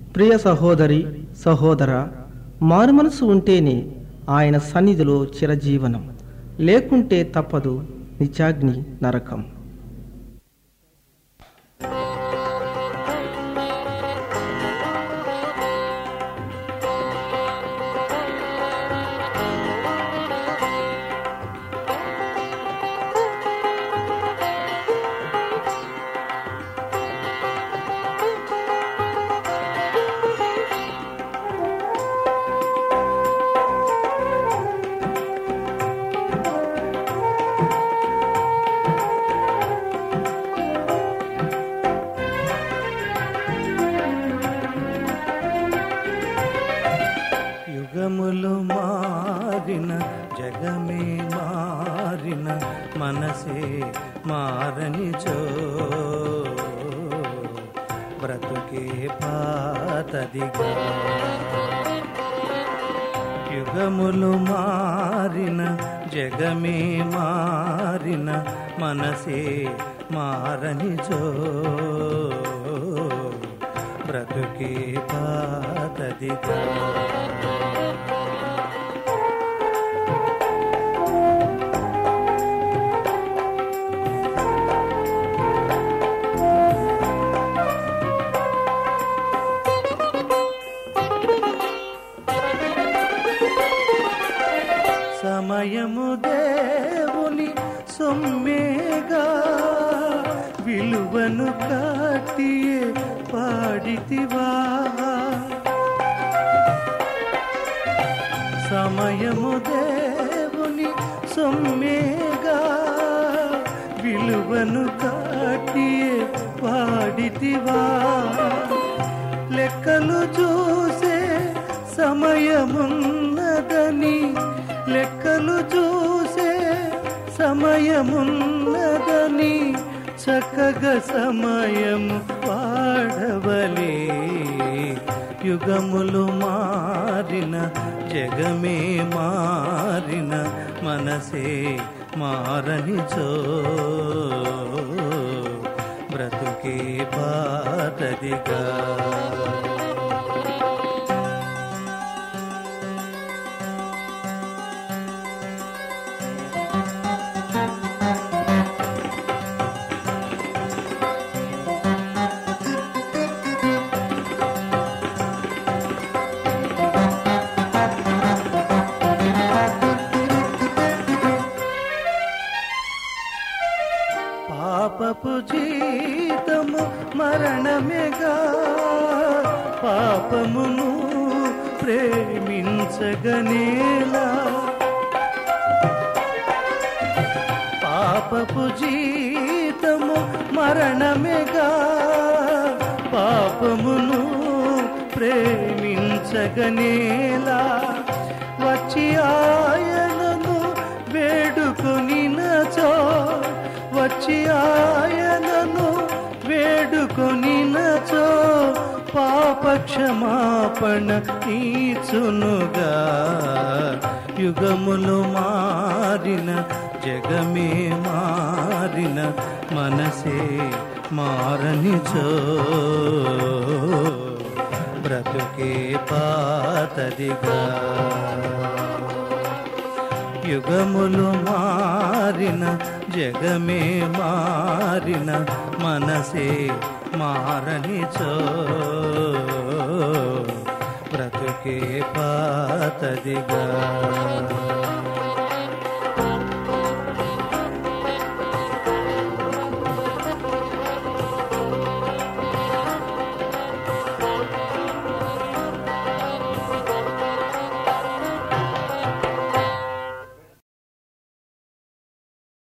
ప్రియ సహోదరి సహోదర మారుమనసు ఉంటేనే ఆయన సన్నిధిలో చిరజీవనం లేకుంటే తప్పదు నిత్యాగ్ని నరకం యుగములు మారిన జగమే మారిన మనసే మారనిచో బ్రతుకే పాతదిగా యుగములు మారిన జగమే మారిన మనసే మారనిచో బ్రతుకే పాతదిగా సమయము దేవుని సొమ్మేగా విలువను కాటియే పాడితివా సమయము దేవుని సొమ్మేగా విలువను కాటియే పాడితివా లెక్కలు చూసే సమయమున్నదని లెక్కలు చూసే సమయమున్నదని చక్కగా సమయము వాడవలే యుగములు మారిన జగమే మారిన మనసే మారనిచో బ్రతుకే పాతదిగా పాపపు జీతము మరణమేగా పాపమును ప్రేమించగనేలా పాపపు జీతము మరణమేగా పాపమును ప్రేమించగనేలా వచ్చి ఆయనను వేడుకొనినచో వచ్చి ఆయనను వేడుకొనినచో పాప క్షమాపణ నీచునుగా యుగములు మారిన జగమే మారిన మనసే మారనిచో బ్రతుకే పాతదిగా యుగములు మారిన జగమే మారిన మనసే మారనిచో బ్రతుకే పాతదిగా